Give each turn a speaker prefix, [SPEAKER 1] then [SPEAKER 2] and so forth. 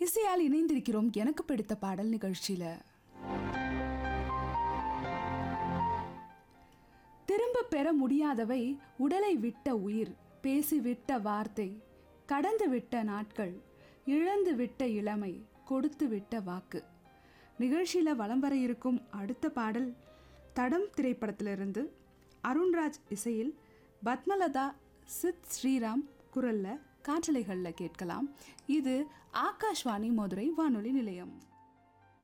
[SPEAKER 1] இசையால் இணைந்திருக்கிறோம் எனக்கு பிடித்த பாடல் நிகழ்ச்சியில திரும்ப பெற முடியாதவை உடலை விட்ட உயிர் பேசிவிட்ட வார்த்தை கடந்து விட்ட நாட்கள் இழந்து விட்ட இளமை கொடுத்து விட்ட வாக்கு நிகழ்ச்சியில் வலம் வர இருக்கும் அடுத்த பாடல் தடம் திரைப்படத்திலிருந்து அருண்ராஜ் இசையில் பத்மலதா சித் ஸ்ரீராம் குரல்ல காற்றலைகளில் கேட்கலாம் இது ஆகாஷ்வாணி மதுரை வானொலி நிலையம்